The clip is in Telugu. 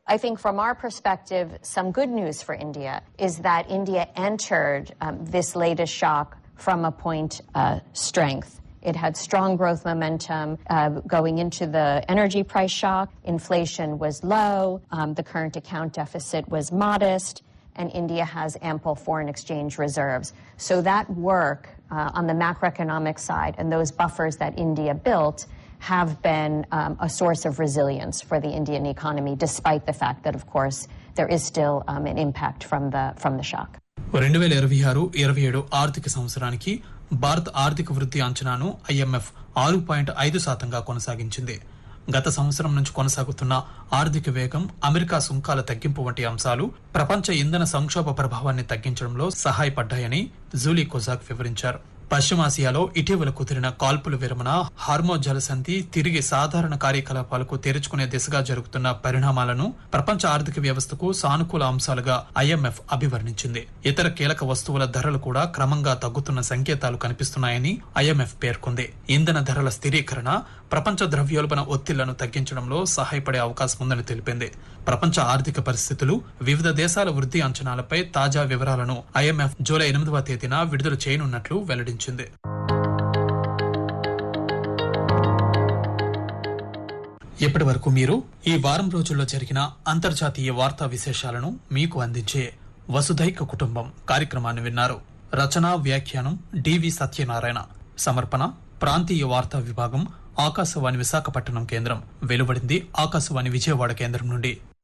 I think from our perspective, some good news for India is that India entered um, this latest shock from a point of strength. It had strong growth momentum uh, going into the energy price shock. Inflation was low. Um, the current account deficit was modest. And India has ample foreign exchange reserves. So that work uh, on the macroeconomic side and those buffers that India built have been um, a source of resilience for the Indian economy, despite the fact that, of course, there is still um, an impact from the from the shock. రెండు వేల ఇరవై ఆరు ఇరవై ఏడు ఆర్థిక సంవత్సరానికి భారత్ ఆర్థిక వృద్ధి అంచనాను ఐఎంఎఫ్ ఆరు పాయింట్ ఐదు శాతంగా కొనసాగించింది గత సంవత్సరం నుంచి కొనసాగుతున్న ఆర్థిక వేగం అమెరికా సుంకాల తగ్గింపు వంటి అంశాలు ప్రపంచ ఇంధన సంక్షోభ ప్రభావాన్ని తగ్గించడంలో సహాయపడ్డాయని జూలీ కొజాక్ వివరించారు పశ్చిమాసియాలో ఇటీవల కుదిరిన కాల్పుల విరమణ హార్మో జలసంధి తిరిగి సాధారణ కార్యకలాపాలకు తెరుచుకునే దిశగా జరుగుతున్న పరిణామాలను ప్రపంచ ఆర్థిక వ్యవస్థకు సానుకూల అంశాలుగా ఐఎంఎఫ్ అభివర్ణించింది ఇతర కీలక వస్తువుల ధరలు కూడా క్రమంగా తగ్గుతున్న సంకేతాలు కనిపిస్తున్నాయని ఐఎంఎఫ్ పేర్కొంది ఇంధన ధరల స్థిరీకరణ ప్రపంచ ద్రవ్యోల్బణ ఒత్తిళ్లను తగ్గించడంలో సహాయపడే అవకాశం ఉందని తెలిపింది ప్రపంచ ఆర్థిక పరిస్థితులు వివిధ దేశాల వృద్ధి అంచనాలపై తాజా వివరాలను ఐఎంఎఫ్ జూలై ఎనిమిదవ తేదీన విడుదల చేయనున్నట్లు వెల్లడించింది ఇప్పటి వరకు మీరు ఈ వారం రోజుల్లో జరిగిన అంతర్జాతీయ వార్తా విశేషాలను మీకు అందించే వసుధైక కుటుంబం కార్యక్రమాన్ని విన్నారు రచన వ్యాఖ్యానం డివి సత్యనారాయణ సమర్పణ ప్రాంతీయ వార్తా విభాగం ఆకాశవాణి విశాఖపట్నం కేంద్రం వెలువడింది ఆకాశవాణి విజయవాడ కేంద్రం నుండి